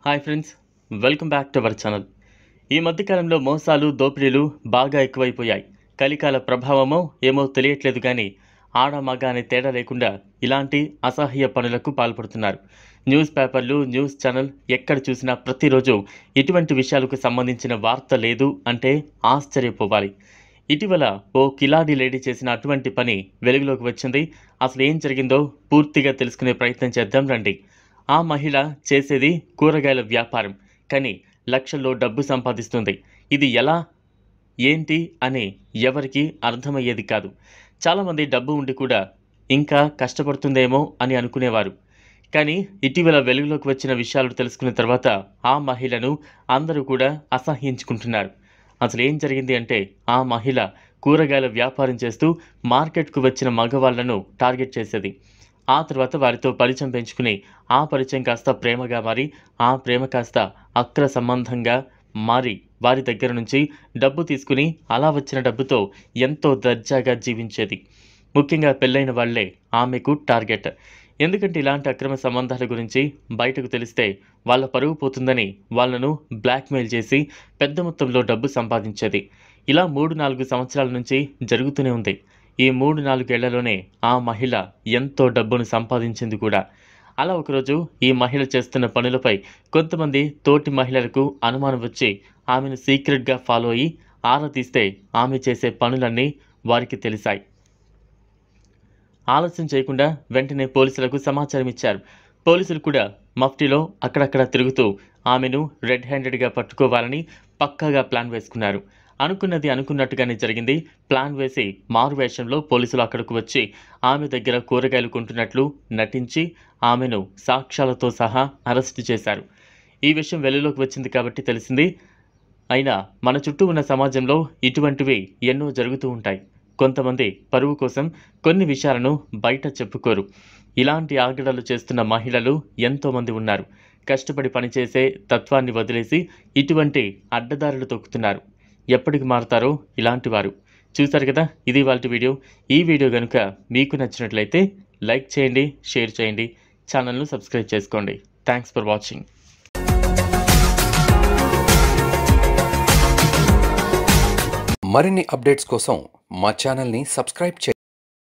hi friends welcome back to our channel ఈ మధ్యకాలంలో మోసాలు దోపిడీలు బాగా ఎక్కువైపోయాయి కలికాల ప్రభావమో ఏమో తెలియట్లేదు కానీ ఆడ మగ అనే తేడా లేకుండా ఇలాంటి అసహ్య పనులకు పాల్పడుతున్నారు న్యూస్ పేపర్లు న్యూస్ ఛానల్ ఎక్కడ చూసినా ప్రతిరోజు ఇటువంటి విషయాలకు సంబంధించిన వార్త లేదు అంటే ఆశ్చర్యపోవాలి ఇటీవల ఓ కిలాడి లేడీ చేసిన అటువంటి పని వెలుగులోకి వచ్చింది అసలు ఏం జరిగిందో పూర్తిగా తెలుసుకునే ప్రయత్నం చేద్దాం రండి ఆ మహిళ చేసేది కూరగాయల వ్యాపారం కానీ లక్షల్లో డబ్బు సంపాదిస్తుంది ఇది ఎలా ఏంటి అని ఎవరికి అర్థమయ్యేది కాదు చాలామంది డబ్బు ఉండి కూడా ఇంకా కష్టపడుతుందేమో అని అనుకునేవారు కానీ ఇటీవల వెలుగులోకి వచ్చిన విషయాలు తెలుసుకున్న తర్వాత ఆ మహిళను అందరూ కూడా అసహ్యించుకుంటున్నారు అసలు ఏం జరిగింది అంటే ఆ మహిళ కూరగాయల వ్యాపారం చేస్తూ మార్కెట్కు వచ్చిన మగవాళ్లను టార్గెట్ చేసేది ఆ తర్వాత వారితో పరిచయం పెంచుకుని ఆ పరిచయం కాస్త ప్రేమగా మారి ఆ ప్రేమ కాస్త అక్ర సంబంధంగా మారి వారి దగ్గర నుంచి డబ్బు తీసుకుని అలా వచ్చిన డబ్బుతో ఎంతో దర్జాగా జీవించేది ముఖ్యంగా పెళ్ళైన వాళ్లే ఆమెకు టార్గెట్ ఎందుకంటే ఇలాంటి అక్రమ సంబంధాల గురించి బయటకు తెలిస్తే వాళ్ళ పరువు పోతుందని వాళ్ళను బ్లాక్మెయిల్ చేసి పెద్ద మొత్తంలో డబ్బు సంపాదించేది ఇలా మూడు నాలుగు సంవత్సరాల నుంచి జరుగుతూనే ఉంది ఈ మూడు నాలుగేళ్లలోనే ఆ మహిళ ఎంతో డబ్బును సంపాదించింది కూడా అలా ఒకరోజు ఈ మహిళ చేస్తున్న పనులపై కొంతమంది తోటి మహిళలకు అనుమానం వచ్చి ఆమెను సీక్రెట్గా ఫాలో అయ్యి ఆరా తీస్తే ఆమె చేసే పనులన్నీ వారికి తెలిసాయి ఆలస్యం చేయకుండా వెంటనే పోలీసులకు సమాచారం ఇచ్చారు పోలీసులు కూడా మఫ్టీలో అక్కడక్కడ తిరుగుతూ ఆమెను రెడ్ హ్యాండెడ్గా పట్టుకోవాలని పక్కాగా ప్లాన్ వేసుకున్నారు అనుకున్నది అనుకున్నట్టుగానే జరిగింది ప్లాన్ వేసి మారు వేషంలో పోలీసులు అక్కడకు వచ్చి ఆమె దగ్గర కూరగాయలు కొంటున్నట్లు నటించి ఆమెను సాక్ష్యాలతో సహా అరెస్ట్ చేశారు ఈ విషయం వెలుగులోకి వచ్చింది కాబట్టి తెలిసింది అయినా మన చుట్టూ ఉన్న సమాజంలో ఇటువంటివి ఎన్నో జరుగుతూ ఉంటాయి కొంతమంది పరువు కోసం కొన్ని విషయాలను బయట చెప్పుకోరు ఇలాంటి ఆగడాలు చేస్తున్న మహిళలు ఎంతోమంది ఉన్నారు కష్టపడి పనిచేసే తత్వాన్ని వదిలేసి ఇటువంటి అడ్డదారులు తొక్కుతున్నారు ఎప్పటికి మారుతారో ఇలాంటి వారు చూసారు కదా ఇది వాళ్ళ వీడియో ఈ వీడియో కనుక మీకు నచ్చినట్లయితే లైక్ చేయండి షేర్ చేయండి ఛానల్ను సబ్స్క్రైబ్ చేసుకోండి థ్యాంక్స్ ఫర్ వాచింగ్ మరిన్ని అప్డేట్స్ కోసం మా ఛానల్ని సబ్స్క్రైబ్ చేయండి